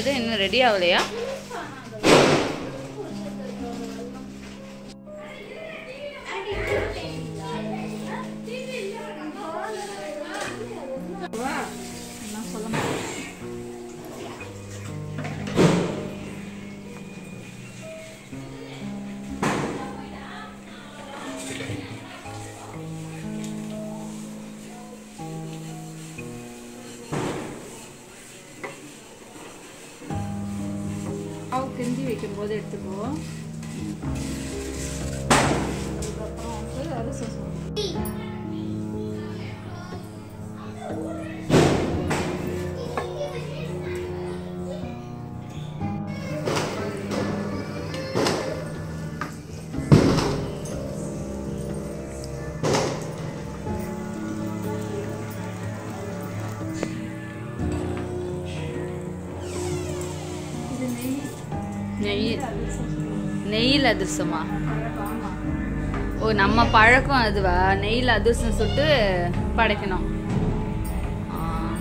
எதுவும் இன்னும் ரெடி ஆகலையா நான் சொல்ல மாட்டேன் மாவு கிண்டி வைக்கும்போது எடுத்துக்கோ அதுக்கப்புறம் வந்து அரிசி சொல்லணும் இது நெய் நெய் அரிசி சொல்லணும் நெய்யில் அதிர்சமா ஆமாம் ஓ நம்ம பழக்கம் அதுவா நெய்யில் அதிர்சம் சுட்டு படைக்கணும் ஆ.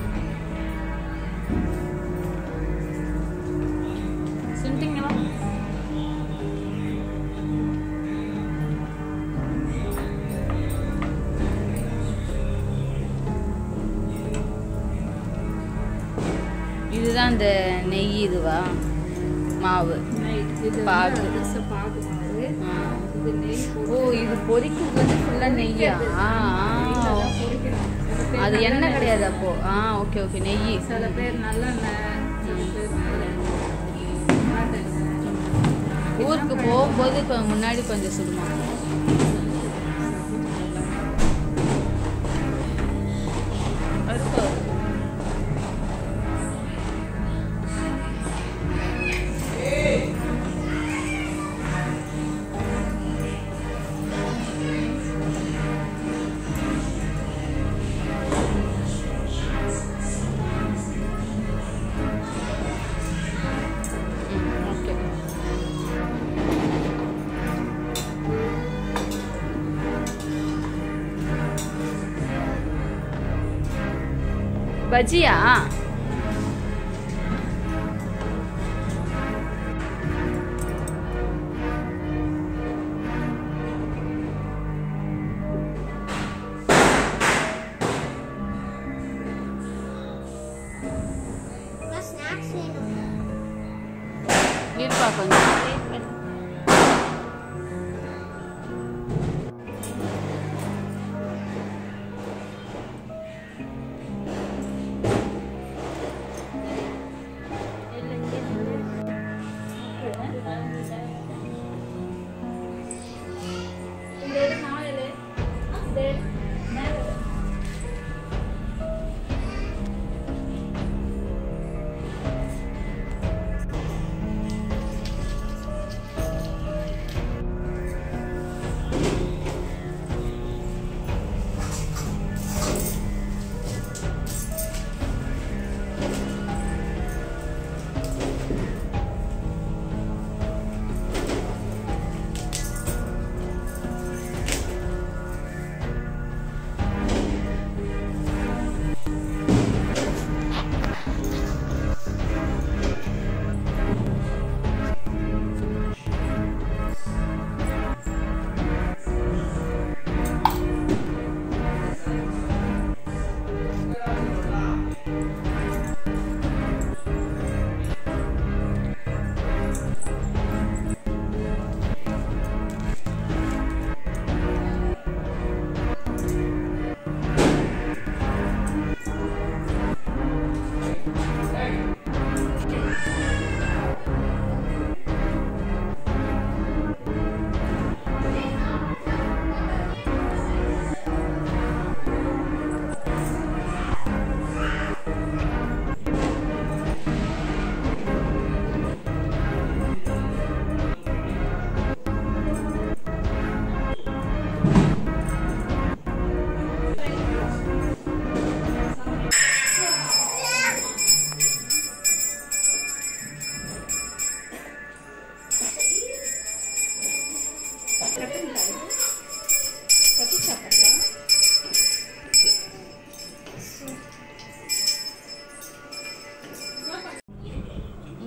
சுண்டிங்களா இதுதான் இந்த நெய் இதுவா மாவு நெய் இது பாகு. வந்து அரிசி பாகு மாவு ஆ. இது நெய் ஓ இது பொரிக்கிறது வந்து ஃபுல்லாக நெய்யா ஆ ஆ. பொரிக்கணும் சில பேர் அது எண்ணெய் நல்லெண்ணெய் கிடையாது அப்போ ஆ ஓகே ஓகே நெய் சில பேர் நல்லெண்ணெய் சில பேர் நல்லெண்ணெய் ஆட்டெண்ணெய் ஊருக்கு போகும்போது இப்போ முன்னாடி கொஞ்சம் சுடுமா ஓகே பஜ்ஜியா ஸ்நாக்ஸ் வேணும் இருப்பா கொஞ்சம்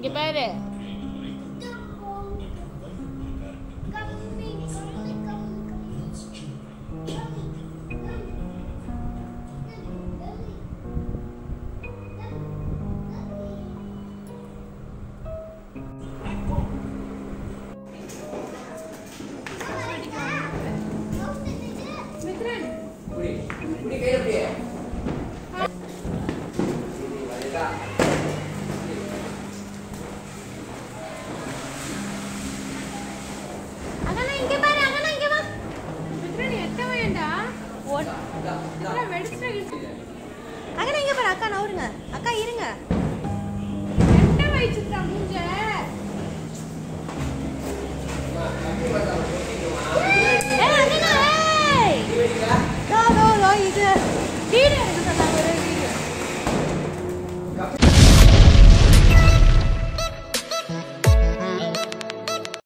இங்க பாரு மித்ரன் இப்படி இப்படி கையில அப்படியே சரி வரேடா அகனா இங்க பாரு அகனா இங்க வா மித்ரன் எட்ட வேண்டாம் இதா, இதா. மித்ரன் வெடிச்சிட்டு அக்கா இங்க பாரு அக்கா நவருங்க அக்கா இருங்க எட்ட வச்சுட்டா மூஞ்ச